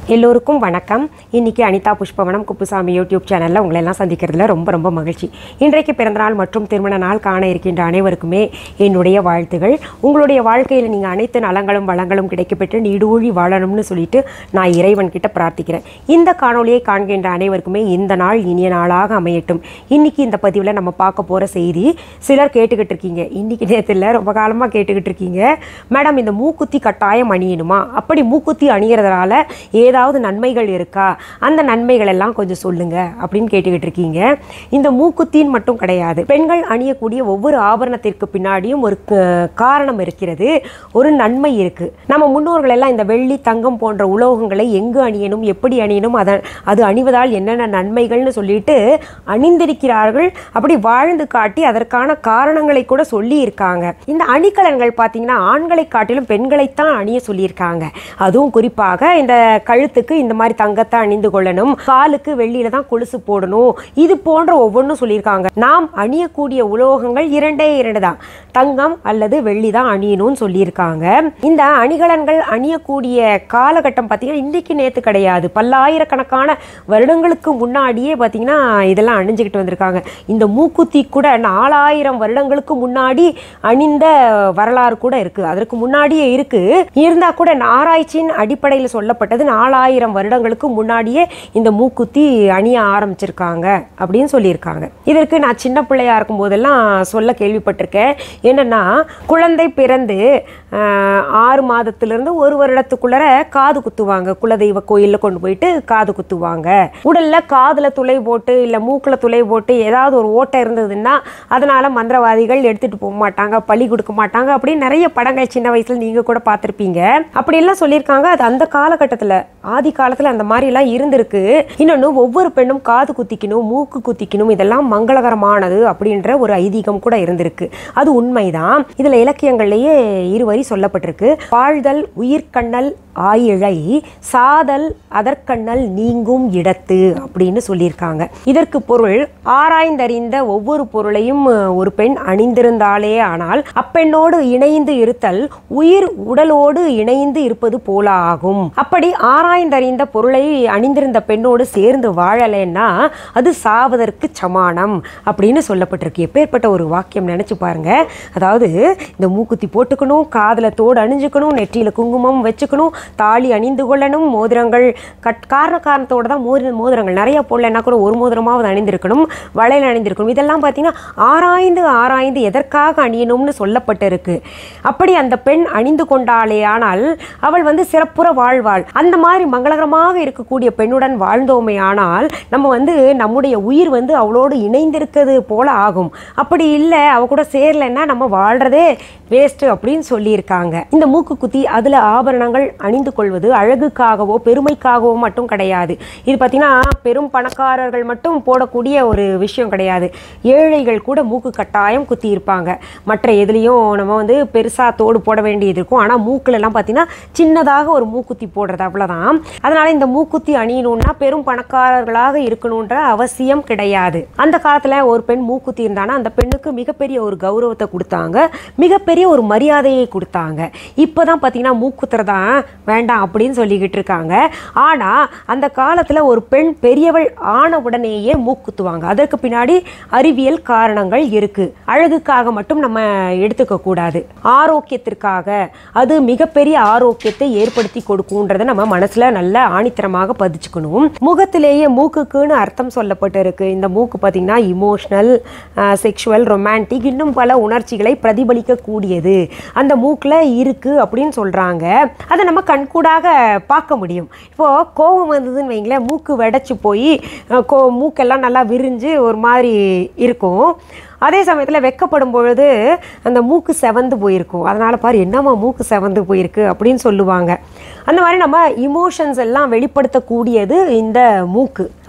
எல்லோருக்கும் வணக்கம் இன்னைக்கு அனிதா புஷ்பவனம் குப்புசாமி யூடியூப் சேனலில் உங்களை எல்லாம் சந்திக்கிறதுல ரொம்ப ரொம்ப மகிழ்ச்சி இன்றைக்கு பிறந்தநாள் மற்றும் திருமண நாள் காண இருக்கின்ற அனைவருக்குமே என்னுடைய வாழ்த்துகள் உங்களுடைய வாழ்க்கையில் நீங்கள் அனைத்து நலங்களும் வளங்களும் கிடைக்கப்பெற்று நீடூழி வாழணும்னு சொல்லிட்டு நான் இறைவன் கிட்ட பிரார்த்திக்கிறேன் இந்த காணொளியை காண்கின்ற அனைவருக்குமே இந்த நாள் இனிய நாளாக அமையட்டும் இன்னைக்கு இந்த பதிவில் நம்ம பார்க்க போகிற செய்தி சிலர் கேட்டுக்கிட்டு இருக்கீங்க இன்னைக்கு நேரத்தில் ரொம்ப காலமாக கேட்டுக்கிட்டு இருக்கீங்க மேடம் இந்த மூக்குத்தி கட்டாயம் அணியணுமா அப்படி மூக்குத்தி அணியறதுனால ஏதாவது நன்மைகள் இருக்கா அந்த நன்மைகள் எல்லாம் கொஞ்சம் சொல்லுங்க அப்படின்னு கேட்டுக்கிட்டு இருக்கீங்க இந்த மூக்குத்தின்னு மட்டும் கிடையாது பெண்கள் அணியக்கூடிய ஒவ்வொரு ஆபரணத்திற்கு பின்னாடியும் ஒரு க- காரணம் இருக்கிறது ஒரு நன்மை இருக்கு நம்ம முன்னோர்கள் எல்லாம் இந்த வெள்ளி தங்கம் போன்ற உலோகங்களை எங்கு அணியணும் எப்படி அணியணும் அதை அது அணிவதால் என்னென்ன நன்மைகள்னு சொல்லிட்டு அணிந்திருக்கிறார்கள் அப்படி வாழ்ந்து காட்டி அதற்கான காரணங்களை கூட சொல்லி இருக்காங்க இந்த அணிகலன்கள் பார்த்தீங்கன்னா ஆண்களை காட்டிலும் பெண்களைத்தான் அணிய சொல்லியிருக்காங்க அதுவும் குறிப்பாக இந்த கழுத்துக்கு இந்த மாதிரி தங்கத்தை அணிந்து கொள்ளணும் காலுக்கு வெள்ளியில தான் கொலுசு போடணும் இது போன்ற ஒவ்வொன்றும் சொல்லியிருக்காங்க நாம் அணியக்கூடிய உலோகங்கள் இரண்டே இரண்டு தான் தங்கம் அல்லது வெள்ளி தான் அணியணும்னு சொல்லியிருக்காங்க இந்த அணிகலன்கள் அணியக்கூடிய காலகட்டம் பார்த்தீங்கன்னா இன்றைக்கு நேற்று கிடையாது பல்லாயிரக்கணக்கான வருடங்களுக்கு முன்னாடியே பார்த்தீங்கன்னா இதெல்லாம் அணிஞ்சுக்கிட்டு வந்திருக்காங்க இந்த மூக்குத்தி கூட நாலாயிரம் வருடங்களுக்கு முன்னாடி அணிந்த வரலாறு கூட இருக்கு அதற்கு முன்னாடியே இருக்கு இருந்தா கூட ஆராய்ச்சியின் அடிப்படையில் சொல்லப்பட்டது நாலாயிரம் வருடங்களுக்கு முன்னாடியே இந்த மூக்குத்தி அணிய ஆரம்பிச்சிருக்காங்க அப்படின்னு சொல்லியிருக்காங்க இதற்கு நான் சின்ன பிள்ளையா இருக்கும் போதெல்லாம் சொல்ல கேள்விப்பட்டிருக்கேன் என்னன்னா குழந்தை பிறந்து ஆஹ், ஆறு மாதத்திலிருந்து ஒரு வருடத்துக்குள்ளர காது குத்துவாங்க குலதெய்வ கோயிலில் கொண்டு போயிட்டு காது குத்துவாங்க உடல்ல காதுல துளை போட்டு இல்லை மூக்கில் துளை போட்டு ஏதாவது ஒரு ஓட்டை இருந்ததுன்னா அதனால மந்திரவாதிகள் எடுத்துட்டு போக மாட்டாங்க பழி கொடுக்க மாட்டாங்க அப்படின்னு நிறைய படங்கள் சின்ன வயசுல நீங்க கூட பார்த்துருப்பீங்க அப்படியெல்லாம் சொல்லியிருக்காங்க அது அந்த காலகட்டத்தில் ஆதி காலத்தில் அந்த மாதிரிலாம் இருந்திருக்கு இன்னொன்று ஒவ்வொரு பெண்ணும் காது குத்திக்கணும் மூக்கு குத்திக்கணும் இதெல்லாம் மங்களகரமானது அப்படின்ற ஒரு ஐதீகம் கூட இருந்திருக்கு அது உண்மைதான் இதுல இலக்கியங்கள்லயே இருவரி சொல்லப்பட்டிருக்கு வாழ்தல் உயிர்க்கண்ணல் ஆயிழை சாதல் அதற்கண்ணல் நீங்கும் இடத்து அப்படின்னு சொல்லியிருக்காங்க இதற்கு பொருள் ஆராய்ந்தறிந்த ஒவ்வொரு பொருளையும் அஹ், ஒரு பெண் அணிந்திருந்தாலே ஆனால் அப்பெண்ணோடு இணைந்து இருத்தல் உயிர் உடலோடு இணைந்து இருப்பது போல ஆகும் அப்படி ஆராய்ந்தறிந்த பொருளை அணிந்திருந்த பெண்ணோடு சேர்ந்து வாழலைன்னா அது சாவதற்கு சமானம் அப்படின்னு சொல்லப்பட்டிருக்கு எப்பேற்பட்ட ஒரு வாக்கியம் நினைச்சு பாருங்க அதாவது இந்த மூக்குத்தி போட்டுக்கணும் காதுல தோடு அணிஞ்சுக்கணும் நெற்றியில குங்குமம் வச்சுக்கணும் தாலி அணிந்து கொள்ளணும் மோதிரங்கள் கட் காரண காரணத்தோட தான் மோதிர மோதிரங்கள் நிறைய போடலன்னா கூட ஒரு மோதிரமாவது அணிந்திருக்கணும் வளையல் அணிந்திருக்கணும் இதெல்லாம் பார்த்தீங்கன்னா ஆராய்ந்து ஆராய்ந்து எதற்காக அணியணும்னு சொல்லப்பட்டிருக்கு அப்படி அந்த பெண் அணிந்து கொண்டாளே ஆனால் அவள் வந்து சிறப்புற வாழ்வாள் அந்த மாதிரி மங்களகரமாக இருக்கக்கூடிய பெண்ணுடன் வாழ்ந்தோமே ஆனால் நம்ம வந்து நம்முடைய உயிர் வந்து அவளோடு இணைந்திருக்கிறது போல ஆகும் அப்படி இல்லை அவ கூட சேரலைன்னா நம்ம வாழ்றதே வேஸ்ட் அப்படின்னு சொல்லியிருக்காங்க இந்த மூக்கு குத்தி அதில் ஆபரணங்கள் அணிந்து கொள்வது அழகுக்காகவோ பெருமைக்காகவோ மட்டும் கிடையாது இது பார்த்தீங்கன்னா பெரும் பணக்காரர்கள் மட்டும் போடக்கூடிய ஒரு விஷயம் கிடையாது ஏழைகள் கூட மூக்கு கட்டாயம் குத்தி இருப்பாங்க மற்ற எதுலேயும் நம்ம வந்து பெருசாக தோடு போட வேண்டியது இருக்கும் ஆனால் மூக்குலலாம் பார்த்தீங்கன்னா சின்னதாக ஒரு மூக்குத்தி போடுறது அவ்வளோதான் அதனால இந்த மூக்குத்தி அணியணும்னா பெரும் பணக்காரர்களாக இருக்கணுன்ற அவசியம் கிடையாது அந்த காலத்தில் ஒரு பெண் மூக்குத்தி இருந்தானா அந்த பெண்ணுக்கு மிகப்பெரிய ஒரு கௌரவத்தை கொடுத்தாங்க மிகப்பெரிய ஒரு மரியாதையை கொடுத்தாங்க இப்போ தான் பார்த்தீங்கன்னா மூக்குத்துறதான் வேண்டாம் அப்படின்னு சொல்லிக்கிட்டு இருக்காங்க ஆனால் அந்த காலத்தில் ஒரு பெண் பெரியவள் ஆன உடனேயே மூக்குத்துவாங்க அதற்கு பின்னாடி அறிவியல் காரணங்கள் இருக்கு அழகுக்காக மட்டும் நம்ம எடுத்துக்க கூடாது ஆரோக்கியத்திற்காக அது மிகப்பெரிய ஆரோக்கியத்தை ஏற்படுத்தி கொடுக்கும்ன்றதை நம்ம மனசுல நல்ல ஆணித்தரமாக பதிச்சுக்கணும் முகத்திலேயே மூக்குக்குன்னு அர்த்தம் சொல்லப்பட்டு இருக்கு இந்த மூக்கு பார்த்தீங்கன்னா இமோஷனல் செக்ஷுவல் ரொமான்டிக் இன்னும் பல உணர்ச்சிகளை பிரதிபலிக்க கூடியது அந்த மூக்கில் இருக்கு அப்படின்னு சொல்றாங்க அதை நம்ம கண்கூடாக பார்க்க முடியும் இப்போ கோபம் வந்ததுன்னு வைங்களேன் மூக்கு வெடைச்சு போய் அஹ், கோ மூக்கெல்லாம் நல்லா விரிஞ்சு ஒரு மாதிரி இருக்கும் அதே சமயத்தில் வெக்கப்படும் பொழுது அந்த மூக்கு செவந்து போயிருக்கும் அதனால் பாரு என்னம்மா மூக்கு செவந்து போயிருக்கு அப்படின்னு சொல்லுவாங்க அந்த மாதிரி நம்ம இமோஷன்ஸ் எல்லாம் வெளிப்படுத்தக்கூடியது இந்த மூக்கு அப்போ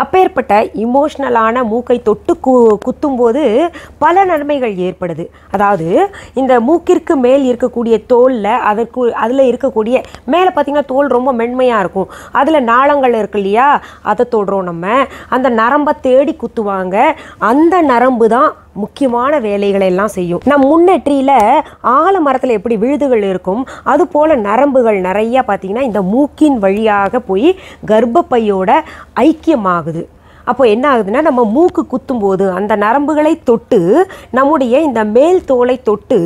அப்பேற்பட்ட இமோஷ்னலான மூக்கை தொட்டு கு குத்தும்போது பல நன்மைகள் ஏற்படுது அதாவது இந்த மூக்கிற்கு மேல் இருக்கக்கூடிய தோலில் அதற்கு அதில் இருக்கக்கூடிய மேலே பார்த்தீங்கன்னா தோல் ரொம்ப மென்மையாக இருக்கும் அதில் நாளங்கள் இருக்கு இல்லையா அதை தொடுறோம் நம்ம அந்த நரம்பை தேடி குத்துவாங்க அந்த நரம்பு தான் முக்கியமான வேலைகளை எல்லாம் செய்யும் நம் முன்னெற்றியில் ஆலமரத்தில் எப்படி விழுதுகள் இருக்கும் அது போல் நரம்புகள் நிறைய பார்த்தீங்கன்னா இந்த மூக்கின் வழியாக போய் கர்ப்பப்பையோட ஐக்கியமாகுது அப்போ என்ன ஆகுதுன்னா நம்ம மூக்கு குத்தும்போது அந்த நரம்புகளை தொட்டு நம்முடைய இந்த மேல் தோலை தொட்டு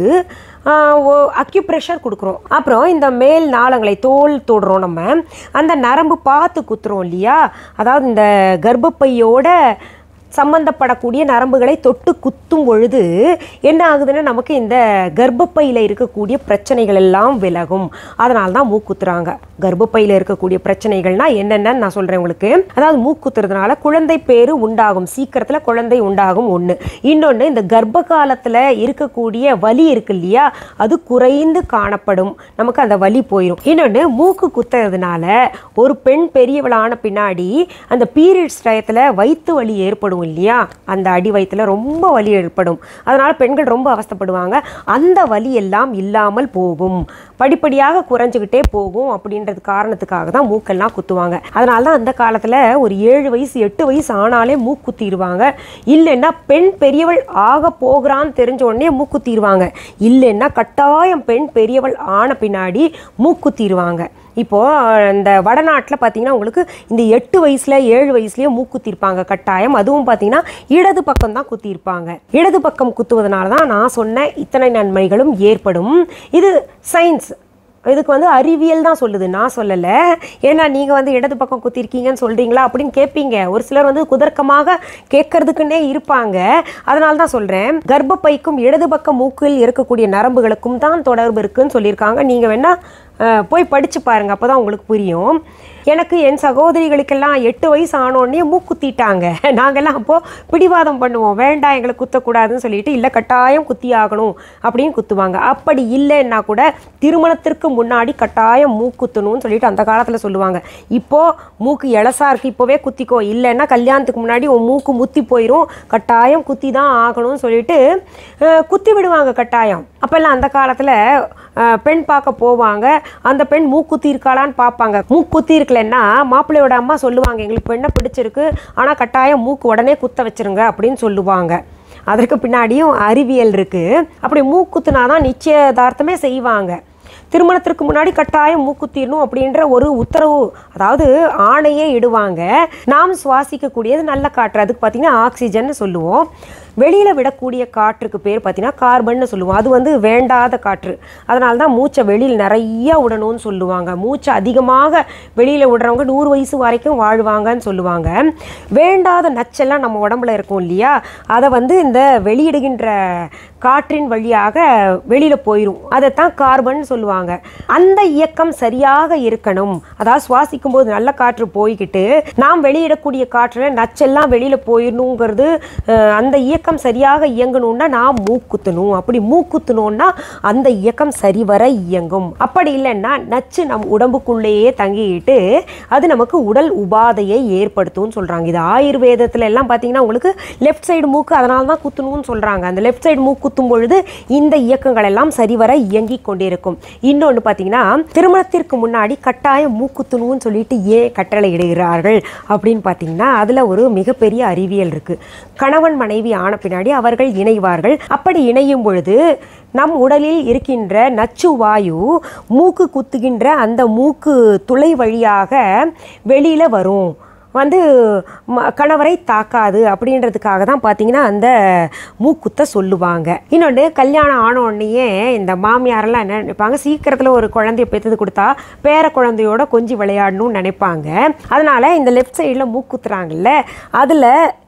அக்யூப்ரெஷர் கொடுக்குறோம் அப்புறம் இந்த மேல் நாளங்களை தோல் தொடுறோம் நம்ம அந்த நரம்பு பார்த்து குத்துறோம் இல்லையா அதாவது இந்த கர்ப்பப்பையோட சம்பந்தப்படக்கூடிய நரம்புகளை தொட்டு குத்தும் பொழுது என்ன ஆகுதுன்னா நமக்கு இந்த கர்ப்பப்பையில் இருக்கக்கூடிய பிரச்சனைகள் எல்லாம் விலகும் அதனால தான் மூக்குத்துறாங்க கர்ப்பப்பையில் இருக்கக்கூடிய பிரச்சனைகள்னா என்னென்னு நான் சொல்கிறேன் உங்களுக்கு அதாவது மூக்குத்துறதுனால குழந்தை பேரு உண்டாகும் சீக்கிரத்தில் குழந்தை உண்டாகும் ஒன்று இன்னொன்று இந்த கர்ப்ப காலத்தில் இருக்கக்கூடிய வலி இருக்கு இல்லையா அது குறைந்து காணப்படும் நமக்கு அந்த வலி போயிடும் இன்னொன்று மூக்கு குத்துறதுனால ஒரு பெண் பெரியவளான பின்னாடி அந்த பீரியட்ஸ் டயத்தில் வயிற்று வலி ஏற்படும் இல்லையா அந்த அடி வயிற்றுல ரொம்ப வலி ஏற்படும் அதனால பெண்கள் ரொம்ப அவஸ்தைப்படுவாங்க அந்த வலி எல்லாம் இல்லாமல் போகும் படிப்படியாக குறைஞ்சிக்கிட்டே போகும் அப்படின்றது காரணத்துக்காக தான் மூக்கெல்லாம் குத்துவாங்க அதனால தான் அந்த காலத்தில் ஒரு ஏழு வயசு எட்டு வயசு ஆனாலே மூக்குத்திடுவாங்க இல்லைன்னா பெண் பெரியவள் ஆக போகிறான்னு தெரிஞ்ச உடனே மூக்குத்திடுவாங்க இல்லைன்னா கட்டாயம் பெண் பெரியவள் ஆன பின்னாடி மூக்குத்திடுவாங்க இப்போது இந்த வடநாட்டில் பார்த்தீங்கன்னா உங்களுக்கு இந்த எட்டு வயசில் ஏழு வயசுலேயே மூக்குத்திருப்பாங்க கட்டாயம் அதுவும் பார்த்தீங்கன்னா இடது பக்கம் தான் குத்திருப்பாங்க இடது பக்கம் குத்துவதனால தான் நான் சொன்ன இத்தனை நன்மைகளும் ஏற்படும் இது சயின்ஸ் இதுக்கு வந்து அறிவியல் தான் சொல்லுது நான் சொல்லலை ஏன்னா நீங்கள் வந்து இடது பக்கம் குத்திருக்கீங்கன்னு சொல்கிறீங்களா அப்படின்னு கேட்பீங்க ஒரு சிலர் வந்து குதர்க்கமாக கேட்கறதுக்குன்னே இருப்பாங்க அதனால தான் சொல்கிறேன் கர்ப்பப்பைக்கும் இடது பக்க மூக்கில் இருக்கக்கூடிய நரம்புகளுக்கும் தான் தொடர்பு இருக்குன்னு சொல்லியிருக்காங்க நீங்கள் வேணால் அஹ், போய் படித்து பாருங்க அப்போ தான் உங்களுக்கு புரியும் எனக்கு என் சகோதரிகளுக்கெல்லாம் எட்டு வயசு ஆனோடனே மூக்குத்திட்டாங்க நாங்கெல்லாம் அப்போது பிடிவாதம் பண்ணுவோம் வேண்டாம் எங்களை குத்தக்கூடாதுன்னு சொல்லிட்டு இல்லை கட்டாயம் குத்தி ஆகணும் அப்படின்னு குத்துவாங்க அப்படி இல்லைன்னா கூட திருமணத்திற்கு முன்னாடி கட்டாயம் மூக்குத்தணும்னு சொல்லிட்டு அந்த காலத்தில் சொல்லுவாங்க இப்போது மூக்கு இளசா இருக்கு இப்போவே குத்திக்கோ இல்லைன்னா கல்யாணத்துக்கு முன்னாடி உன் மூக்கு முத்தி போயிடும் கட்டாயம் குத்தி தான் ஆகணும்னு சொல்லிட்டு அஹ், குத்தி விடுவாங்க கட்டாயம் அப்போல்லாம் அந்த காலத்தில் பெண் பார்க்க போவாங்க அந்த பெண் மூக்குத்தி இருக்காளான்னு பார்ப்பாங்க மூக்குத்தி இருக்கலன்னா மாப்பிள்ளையோட அம்மா சொல்லுவாங்க எங்களுக்கு பெண்ணை பிடிச்சிருக்கு ஆனால் கட்டாயம் மூக்கு உடனே குத்த வச்சிருங்க அப்படின்னு சொல்லுவாங்க அதற்கு பின்னாடியும் அறிவியல் இருக்குது அப்படி மூக்குத்துனா தான் நிச்சயதார்த்தமே செய்வாங்க திருமணத்திற்கு முன்னாடி கட்டாயம் மூக்குத்திடணும் அப்படின்ற ஒரு உத்தரவு அதாவது ஆணையே இடுவாங்க நாம் சுவாசிக்கக்கூடியது நல்ல காற்று அதுக்கு பார்த்தீங்கன்னா ஆக்சிஜன் சொல்லுவோம் வெளியில் விடக்கூடிய காற்றுக்கு பேர் பார்த்தீங்கன்னா கார்பன்னு சொல்லுவோம் அது வந்து வேண்டாத காற்று அதனால தான் மூச்சை வெளியில் நிறைய விடணும்னு சொல்லுவாங்க மூச்சை அதிகமாக வெளியில் விடுறவங்க நூறு வயசு வரைக்கும் வாழ்வாங்கன்னு சொல்லுவாங்க வேண்டாத நச்செல்லாம் நம்ம உடம்புல இருக்கும் இல்லையா அதை வந்து இந்த வெளியிடுகின்ற காற்றின் வழியாக வெளியில் போயிடும் அதைத்தான் கார்பன் சொல்லுவாங்க அந்த இயக்கம் சரியாக இருக்கணும் அதாவது சுவாசிக்கும் போது நல்ல காற்று போய்கிட்டு நாம் வெளியிடக்கூடிய காற்றுல நச்செல்லாம் வெளியில் போயிடணுங்கிறது அஹ், அந்த இயக்கம் சரியாக இயங்கணும்னா நாம் மூக்குத்தணும் அப்படி மூக்குத்தணும்னா அந்த இயக்கம் சரிவர இயங்கும் அப்படி இல்லைன்னா நச்சு நம் உடம்புக்குள்ளேயே தங்கிக்கிட்டு அது நமக்கு உடல் உபாதையை ஏற்படுத்தும்னு சொல்கிறாங்க இது ஆயுர்வேதத்துல எல்லாம் பார்த்தீங்கன்னா உங்களுக்கு லெஃப்ட் சைடு மூக்கு அதனால தான் குத்தணும்னு சொல்கிறாங்க அந்த லெஃப்ட் சைடு மூக்கு குத்தும் பொழுது இந்த இயக்கங்கள் எல்லாம் சரிவர இயங்கிக் கொண்டிருக்கும் இன்னொன்று பார்த்தீங்கன்னா திருமணத்திற்கு முன்னாடி கட்டாயம் மூக்குத்தணும்னு சொல்லிட்டு ஏன் கட்டளை இடுகிறார்கள் அப்படின்னு பார்த்தீங்கன்னா அதில் ஒரு மிகப்பெரிய அறிவியல் இருக்குது கணவன் மனைவி ஆன பின்னாடி அவர்கள் இணைவார்கள் அப்படி இணையும் பொழுது நம் உடலில் இருக்கின்ற நச்சு வாயு மூக்கு குத்துகின்ற அந்த மூக்கு துளை வழியாக வெளியில் வரும் வந்து ம- கணவரை தாக்காது அப்படின்றதுக்காக தான் பார்த்தீங்கன்னா அந்த மூக்குத்தை சொல்லுவாங்க இன்னொன்று கல்யாணம் ஆன உடனேயே இந்த மாமியாரெல்லாம் என்ன நினைப்பாங்க சீக்கிரத்தில் ஒரு குழந்தைய பெற்றது கொடுத்தா பேர குழந்தையோட கொஞ்சி விளையாடணும்னு நினைப்பாங்க அதனால இந்த லெஃப்ட் சைடில் மூக்குத்துறாங்கல்ல அதில்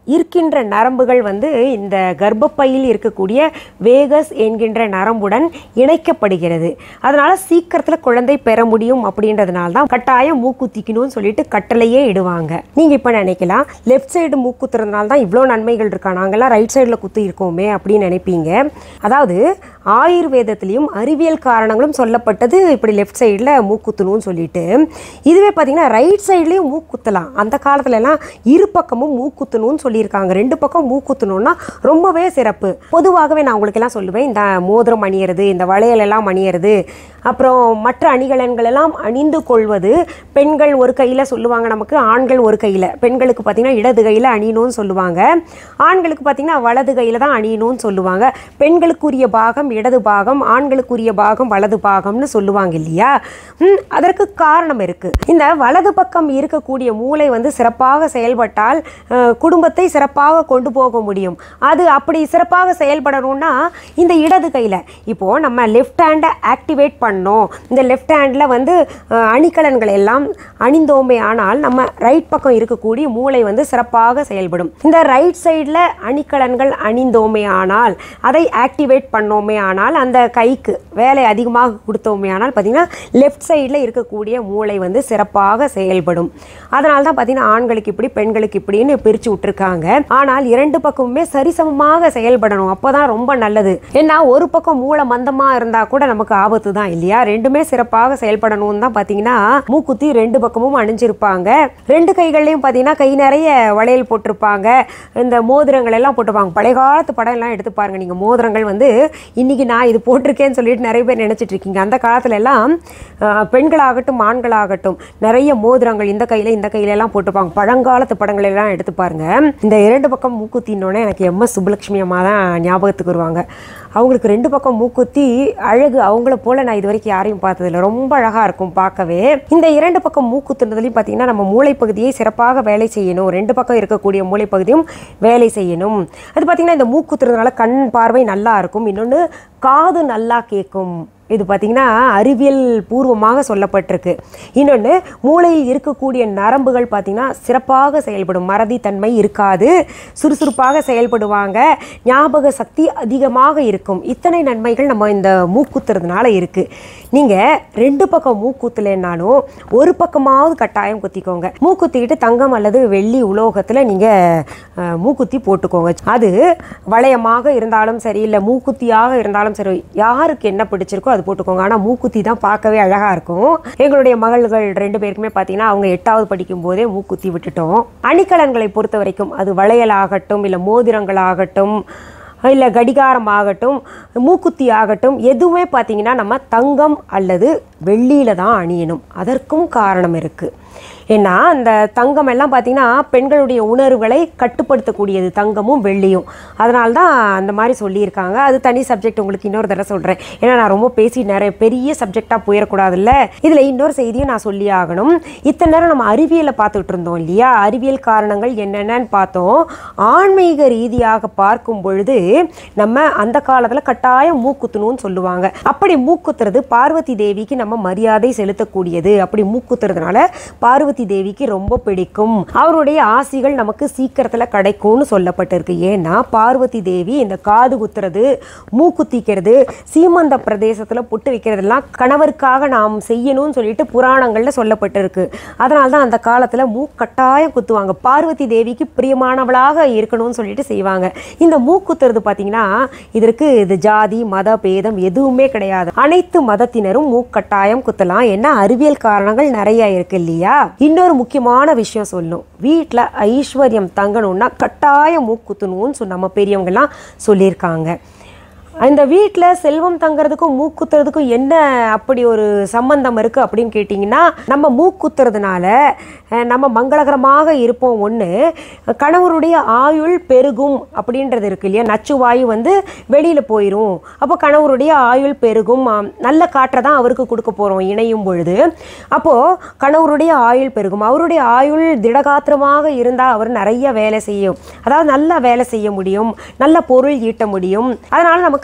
இருக்கின்ற நரம்புகள் வந்து இந்த கர்ப்பப்பையில் இருக்கக்கூடிய வேகஸ் என்கின்ற நரம்புடன் இணைக்கப்படுகிறது அதனால சீக்கிரத்தில் குழந்தை பெற முடியும் அப்படின்றதுனால தான் கட்டாயம் மூக்குத்திக்கணும்னு சொல்லிட்டு கட்டளையே இடுவாங்க நீங்க இப்போ நினைக்கலாம் லெஃப்ட் சைடு மூக்குத்துறதுனால தான் இவ்வளோ நன்மைகள் இருக்கா நாங்கெல்லாம் ரைட் சைடில் குத்தி இருக்கோமே அப்படின்னு நினைப்பீங்க அதாவது ஆயுர்வேதத்திலையும் அறிவியல் காரணங்களும் சொல்லப்பட்டது இப்படி லெஃப்ட் சைடில் மூக்குத்தணும்னு சொல்லிட்டு இதுவே பார்த்தீங்கன்னா ரைட் சைட்லேயும் மூக்குத்தலாம் அந்த காலத்துல எல்லாம் இரு பக்கமும் மூக்குத்தணும்னு சொல்லியிருக்காங்க ரெண்டு பக்கம் மூக்குத்தணும்னா ரொம்பவே சிறப்பு பொதுவாகவே நான் உங்களுக்கு எல்லாம் சொல்லுவேன் இந்த மோதிரம் அணியறது இந்த வளையல் எல்லாம் அணியறது அப்புறம் மற்ற அணிகலன்கள் எல்லாம் அணிந்து கொள்வது பெண்கள் ஒரு கையில் சொல்லுவாங்க நமக்கு ஆண்கள் ஒரு கையில் பெண்களுக்கு பார்த்தீங்கன்னா இடது கையில் அணியணும்னு சொல்லுவாங்க ஆண்களுக்கு பார்த்தீங்கன்னா வலது கையில் தான் அணியணும்னு சொல்லுவாங்க பெண்களுக்குரிய பாகம் இடது பாகம் ஆண்களுக்குரிய பாகம் வலது பாகம்னு சொல்லுவாங்க இல்லையா ம், அதற்கு காரணம் இருக்கு இந்த வலது பக்கம் இருக்கக்கூடிய மூளை வந்து சிறப்பாக செயல்பட்டால் அஹ், குடும்பத்தை சிறப்பாக கொண்டு போக முடியும் அது அப்படி சிறப்பாக செயல்படணும்னா இந்த இடது கையில் இப்போ நம்ம லெஃப்ட் ஹேண்டை ஆக்டிவேட் பண்ணோம் இந்த லெஃப்ட் ஹேண்டில் வந்து அஹ், அணிகலன்கள் எல்லாம் அணிந்தோமே ஆனால் நம்ம ரைட் பக்கம் இருக்கக்கூடிய மூளை வந்து சிறப்பாக செயல்படும் இந்த ரைட் சைடில் அணிகலன்கள் அணிந்தோமே ஆனால் அதை ஆக்டிவேட் பண்ணோமே ஆனால் அந்த கைக்கு வேலை அதிகமாக கொடுத்தோமே ஆனால் பார்த்தீங்கன்னா லெஃப்ட் சைடில் இருக்கக்கூடிய மூளை வந்து சிறப்பாக செயல்படும் அதனால தான் பார்த்தீங்கன்னா ஆண்களுக்கு இப்படி பெண்களுக்கு இப்படின்னு பிரித்து விட்டுருக்காங்க ஆனால் இரண்டு பக்கமுமே சரிசமமாக செயல்படணும் அப்போ தான் ரொம்ப நல்லது ஏன்னா ஒரு பக்கம் மூளை மந்தமாக இருந்தால் கூட நமக்கு ஆபத்து தான் இல்லையா ரெண்டுமே சிறப்பாக செயல்படணும்னு தான் பார்த்தீங்கன்னா மூக்குத்தி ரெண்டு பக்கமும் அணிஞ்சிருப்பாங்க ரெண்டு கைகள்லையும் பார்த்தீங்கன்னா கை நிறைய வளையல் போட்டிருப்பாங்க இந்த மோதிரங்கள் எல்லாம் போட்டிருப்பாங்க பழைய காலத்து படம் எல்லாம் எடுத்து பாருங்க நீங்கள் மோதிரங்கள் வந்து இன்னைக்கு நான் இது போட்டிருக்கேன்னு சொல்லிட்டு நிறைய பேர் நினைச்சிட்டு இருக்கீங்க அந்த காலத்துல எல்லாம் அஹ், பெண்களாகட்டும் ஆண்களாகட்டும் நிறைய மோதிரங்கள் இந்த கையில இந்த கையில எல்லாம் போட்டிருப்பாங்க பழங்காலத்து படங்கள் எல்லாம் எடுத்து பாருங்க இந்த இரண்டு பக்கம் மூக்குத்தின்னொடனே எனக்கு எம் எஸ் சுப்புலட்சுமி அம்மா தான் ஞாபகத்துக்கு வருவாங்க அவங்களுக்கு ரெண்டு பக்கம் மூக்குத்தி அழகு அவங்கள போல நான் இது வரைக்கும் யாரையும் பார்த்ததில்ல ரொம்ப அழகா இருக்கும் பார்க்கவே இந்த இரண்டு பக்கம் மூக்குத்துன்றதுலையும் பார்த்தீங்கன்னா நம்ம மூளைப்பகுதியை சிறப்பாக வேலை செய்யணும் ரெண்டு பக்கம் இருக்கக்கூடிய மூளைப்பகுதியும் வேலை செய்யணும் அது பார்த்தீங்கன்னா இந்த மூக்குத்துறதுனால கண் பார்வை நல்லா இருக்கும் இன்னொன்று காது நல்லா கேட்கும் இது பார்த்தீங்கன்னா அறிவியல் பூர்வமாக சொல்லப்பட்டிருக்கு இன்னொன்று மூளையில் இருக்கக்கூடிய நரம்புகள் பார்த்தீங்கன்னா சிறப்பாக செயல்படும் மறதி தன்மை இருக்காது சுறுசுறுப்பாக செயல்படுவாங்க ஞாபக சக்தி அதிகமாக இருக்கும் இத்தனை நன்மைகள் நம்ம இந்த மூக்குத்துறதுனால இருக்குது நீங்கள் ரெண்டு பக்கம் மூக்குத்துலனாலும் ஒரு பக்கமாவது கட்டாயம் குத்திக்கோங்க மூக்குத்திக்கிட்டு தங்கம் அல்லது வெள்ளி உலோகத்தில் நீங்கள் மூக்குத்தி போட்டுக்கோங்க அது வளையமாக இருந்தாலும் சரி இல்லை மூக்குத்தியாக இருந்தாலும் சரி யாருக்கு என்ன பிடிச்சிருக்கோ அது போட்டுக்கோங்க ஆனால் மூக்குத்தி தான் பார்க்கவே அழகாக இருக்கும் எங்களுடைய மகள்கள் ரெண்டு பேருக்குமே பார்த்தீங்கன்னா அவங்க எட்டாவது படிக்கும் போதே மூக்குத்தி விட்டுட்டோம் அணிகலன்களை பொறுத்த வரைக்கும் அது வளையலாகட்டும் இல்லை மோதிரங்களாகட்டும் இல்லை கடிகாரம் ஆகட்டும் மூக்குத்தி ஆகட்டும் எதுவுமே பார்த்தீங்கன்னா நம்ம தங்கம் அல்லது வெள்ளியில் தான் அணியணும் அதற்கும் காரணம் இருக்குது ஏன்னா அந்த தங்கம் எல்லாம் பார்த்தீங்கன்னா பெண்களுடைய உணர்வுகளை கட்டுப்படுத்தக்கூடியது தங்கமும் வெள்ளியும் அதனால தான் அந்த மாதிரி சொல்லியிருக்காங்க அது தனி சப்ஜெக்ட் உங்களுக்கு இன்னொரு தடவை சொல்கிறேன் ஏன்னா நான் ரொம்ப பேசி நிறைய பெரிய சப்ஜெக்டாக போயிடக்கூடாதுல்ல இதில் இன்னொரு செய்தியும் நான் சொல்லி ஆகணும் இத்தனை நேரம் நம்ம அறிவியலை பார்த்துட்டு இருந்தோம் இல்லையா அறிவியல் காரணங்கள் என்னென்னன்னு பார்த்தோம் ஆன்மீக ரீதியாக பார்க்கும் பொழுது நம்ம அந்த காலத்தில் கட்டாயம் மூக்குத்தணும்னு சொல்லுவாங்க அப்படி மூக்குத்துறது பார்வதி தேவிக்கு நம்ம மரியாதை செலுத்தக்கூடியது அப்படி மூக்குத்துறதுனால பார்வதி தேவிக்கு ரொம்ப பிடிக்கும் அவருடைய ஆசிகள் நமக்கு சீக்கிரத்தில் கிடைக்கும்னு சொல்லப்பட்டிருக்கு ஏன்னா பார்வதி தேவி இந்த காது குத்துறது மூக்குத்திக்கிறது சீமந்த பிரதேசத்தில் புட்டு வைக்கிறதெல்லாம் கணவருக்காக நாம் செய்யணும்னு சொல்லிட்டு புராணங்களில் சொல்லப்பட்டிருக்கு அதனால தான் அந்த காலத்தில் மூக்கட்டாயம் குத்துவாங்க பார்வதி தேவிக்கு பிரியமானவளாக இருக்கணும்னு சொல்லிட்டு செய்வாங்க இந்த மூக்குத்துறது பார்த்தீங்கன்னா இதற்கு இது ஜாதி மத பேதம் எதுவுமே கிடையாது அனைத்து மதத்தினரும் மூக்கட்டாயம் குத்தலாம் என்ன அறிவியல் காரணங்கள் நிறைய இருக்கு இல்லையா இன்னொரு முக்கியமான விஷயம் சொல்லணும் வீட்டில் ஐஸ்வர்யம் தங்கணும்னா கட்டாயம் மூக்குத்தணும்னு சொன்ன நம்ம பெரியவங்கெல்லாம் சொல்லியிருக்காங்க அந்த வீட்டில் செல்வம் தங்குறதுக்கும் மூக்குத்துறதுக்கும் என்ன அப்படி ஒரு சம்பந்தம் இருக்குது அப்படின்னு கேட்டிங்கன்னா நம்ம மூக்குத்துறதுனால அஹ், நம்ம மங்களகரமாக இருப்போம் ஒன்று கணவருடைய ஆயுள் பெருகும் அப்படின்றது இருக்கு இல்லையா நச்சுவாயு வந்து வெளியில் போயிடும் அப்போ கணவருடைய ஆயுள் பெருகும் ஆம், நல்ல காற்றை தான் அவருக்கு கொடுக்க போகிறோம் இணையும் பொழுது அப்போது கணவருடைய ஆயுள் பெருகும் அவருடைய ஆயுள் திடகாத்திரமாக இருந்தால் அவர் நிறைய வேலை செய்யும் அதாவது நல்ல வேலை செய்ய முடியும் நல்ல பொருள் ஈட்ட முடியும் அதனால் நமக்கு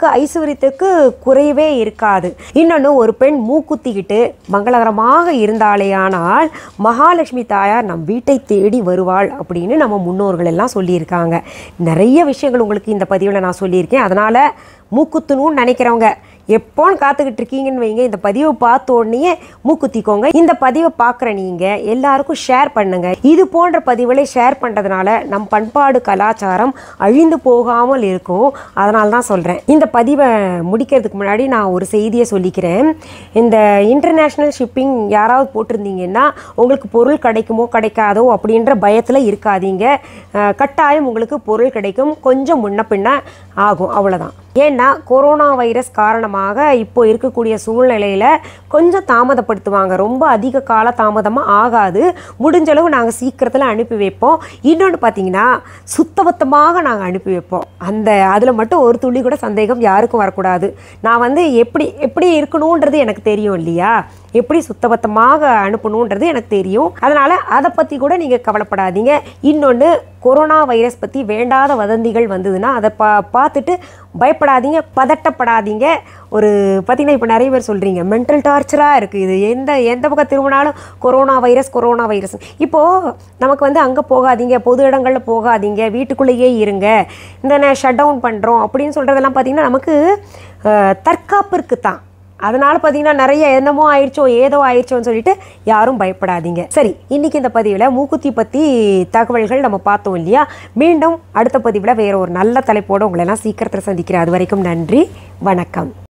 நமக்கு ஐஸ்வர்யத்துக்கு குறைவே இருக்காது இன்னொன்று ஒரு பெண் மூக்குத்திக்கிட்டு மங்களகரமாக இருந்தாலேயானால் மகாலட்சுமி தாயார் நம் வீட்டை தேடி வருவாள் அப்படின்னு நம்ம முன்னோர்கள் எல்லாம் சொல்லியிருக்காங்க நிறைய விஷயங்கள் உங்களுக்கு இந்த பதிவில் நான் சொல்லியிருக்கேன் அதனால் மூக்குத்தணும்னு நினைக்கிறவங்க எப்போன்னு காத்துக்கிட்டு இருக்கீங்கன்னு வைங்க இந்த பதிவை பார்த்த உடனே மூக்குத்திக்கோங்க இந்த பதிவை பார்க்குற நீங்கள் எல்லாருக்கும் ஷேர் பண்ணுங்க இது போன்ற பதிவுகளை ஷேர் பண்ணுறதுனால நம் பண்பாடு கலாச்சாரம் அழிந்து போகாமல் இருக்கும் அதனால தான் சொல்கிறேன் இந்த பதிவை முடிக்கிறதுக்கு முன்னாடி நான் ஒரு செய்தியை சொல்லிக்கிறேன் இந்த இன்டர்நேஷ்னல் ஷிப்பிங் யாராவது போட்டிருந்தீங்கன்னா உங்களுக்கு பொருள் கிடைக்குமோ கிடைக்காதோ அப்படின்ற பயத்தில் இருக்காதீங்க அஹ், கட்டாயம் உங்களுக்கு பொருள் கிடைக்கும் கொஞ்சம் முன்ன பின்ன ஆகும் அவ்வளோதான் ஏன்னா கொரோனா வைரஸ் காரணமாக இப்போ இருக்கக்கூடிய சூழ்நிலையில் கொஞ்சம் தாமதப்படுத்துவாங்க ரொம்ப அதிக கால தாமதமாக ஆகாது முடிஞ்ச அளவு நாங்கள் சீக்கிரத்தில் அனுப்பி வைப்போம் இன்னொன்று பார்த்தீங்கன்னா சுத்தபத்தமாக நாங்கள் அனுப்பி வைப்போம் அந்த அதில் மட்டும் ஒரு துளி கூட சந்தேகம் யாருக்கும் வரக்கூடாது நான் வந்து எப்படி எப்படி இருக்கணுன்றது எனக்கு தெரியும் இல்லையா எப்படி சுத்தபத்தமாக அனுப்பணுன்றது எனக்கு தெரியும் அதனால் அதை பற்றி கூட நீங்கள் கவலைப்படாதீங்க இன்னொன்று கொரோனா வைரஸ் பற்றி வேண்டாத வதந்திகள் வந்ததுன்னா அதை பா பார்த்துட்டு பயப்படாதீங்க பதட்டப்படாதீங்க ஒரு பார்த்தீங்கன்னா இப்போ நிறைய பேர் சொல்கிறீங்க மென்டல் டார்ச்சராக இருக்குது இது எந்த எந்த பக்கம் திரும்பினாலும் கொரோனா வைரஸ் கொரோனா வைரஸ் இப்போது நமக்கு வந்து அங்கே போகாதீங்க பொது இடங்களில் போகாதீங்க வீட்டுக்குள்ளேயே இருங்க இந்த ஷட் டவுன் பண்ணுறோம் அப்படின்னு சொல்கிறதெல்லாம் பார்த்தீங்கன்னா நமக்கு அஹ், தற்காப்பிற்கு தான் அதனால பார்த்தீங்கன்னா நிறைய என்னமோ ஆயிடுச்சோ ஏதோ ஆயிடுச்சோன்னு சொல்லிட்டு யாரும் பயப்படாதீங்க சரி இன்னைக்கு இந்த பதிவில் மூக்குத்தி பற்றி தகவல்கள் நம்ம பார்த்தோம் இல்லையா மீண்டும் அடுத்த பதிவில் வேற ஒரு நல்ல தலைப்போடு உங்களை எல்லாம் சீக்கிரத்தில் சந்திக்கிறேன் அது வரைக்கும் நன்றி வணக்கம்